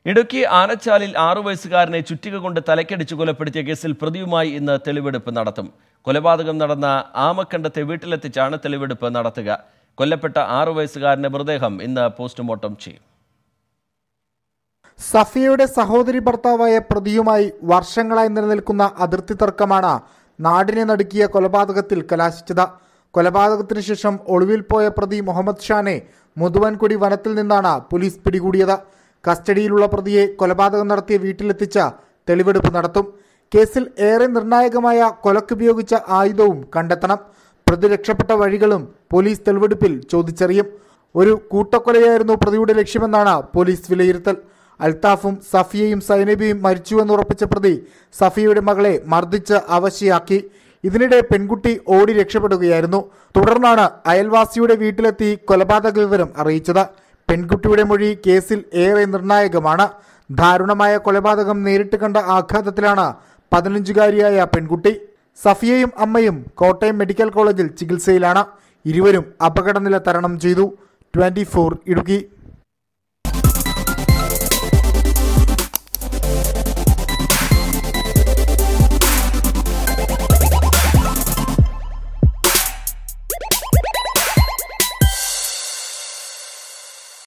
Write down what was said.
ഇടുക്കി ആനച്ചാലിൽ ആറു വയസ്സുകാരനെ ചുറ്റിക കൊണ്ട് തലക്കടിച്ച് കൊലപ്പെടുത്തിയ കേസിൽ പ്രതിയുമായി ഇന്ന് തെളിവെടുപ്പ് നടത്തും കൊലപാതകം നടന്ന ആമക്കണ്ടത്തെ വീട്ടിലെത്തിച്ചാണ് തെളിവെടുപ്പ് നടത്തുക കൊല്ലപ്പെട്ട ആറു വയസ്സുകാരന്റെ മൃതദേഹം ഇന്ന് പോസ്റ്റ്മോർട്ടം ചെയ്യും സഫിയയുടെ സഹോദരി ഭർത്താവായ പ്രതിയുമായി വർഷങ്ങളായി നിലനിൽക്കുന്ന അതിർത്തി തർക്കമാണ് നാടിനെ നടുക്കിയ കൊലപാതകത്തിൽ കലാശിച്ചത് കൊലപാതകത്തിന് ശേഷം ഒളിവിൽ പോയ പ്രതി മുഹമ്മദ് ഷാനെ മുതുവൻകുടി വനത്തിൽ നിന്നാണ് പോലീസ് പിടികൂടിയത് കസ്റ്റഡിയിലുള്ള പ്രതിയെ കൊലപാതകം നടത്തിയ വീട്ടിലെത്തിച്ച തെളിവെടുപ്പ് നടത്തും കേസിൽ ഏറെ നിർണായകമായ കൊലക്കുപയോഗിച്ച ആയുധവും കണ്ടെത്തണം പ്രതി രക്ഷപ്പെട്ട വഴികളും പോലീസ് തെളിവെടുപ്പിൽ ചോദിച്ചറിയും ഒരു കൂട്ടക്കൊലയായിരുന്നു പ്രതിയുടെ ലക്ഷ്യമെന്നാണ് പോലീസ് വിലയിരുത്തൽ അൽത്താഫും സഫിയയും സൈനബിയും മരിച്ചുവെന്ന് ഉറപ്പിച്ച പ്രതി സഫിയയുടെ മകളെ മർദ്ദിച്ച് അവശയാക്കി ഇതിനിടെ പെൺകുട്ടി ഓടി രക്ഷപ്പെടുകയായിരുന്നു തുടർന്നാണ് അയൽവാസിയുടെ വീട്ടിലെത്തി കൊലപാതക വിവരം അറിയിച്ചത് പെൺകുട്ടിയുടെ മൊഴി കേസിൽ ഏറെ നിർണായകമാണ് ദാരുണമായ കൊലപാതകം നേരിട്ട് കണ്ട ആഘാതത്തിലാണ് പതിനഞ്ചുകാരിയായ പെൺകുട്ടി സഫിയയും അമ്മയും കോട്ടയം മെഡിക്കൽ കോളേജിൽ ചികിത്സയിലാണ് ഇരുവരും അപകടനില തരണം ചെയ്തു ട്വന്റി ഇടുക്കി